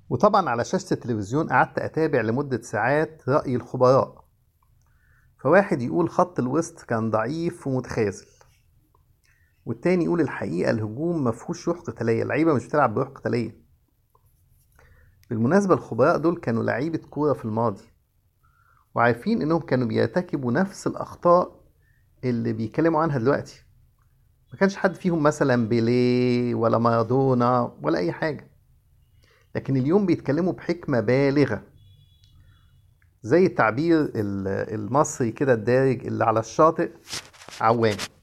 وطبعا على شاشة التلفزيون قعدت أتابع لمدة ساعات رأي الخبراء فواحد يقول خط الوسط كان ضعيف ومتخاذل والتاني يقول الحقيقة الهجوم مفهوش روح قتالية اللعيبة مش بتلعب بروح قتالية بالمناسبة الخبراء دول كانوا لعيبة كورة في الماضي وعارفين إنهم كانوا بيرتكبوا نفس الأخطاء اللي بيتكلموا عنها دلوقتي ما كانش حد فيهم مثلا بيليه ولا مارادونا ولا أي حاجة لكن اليوم بيتكلموا بحكمة بالغة زي التعبير ال- المصري كده الدارج اللي على الشاطئ عوام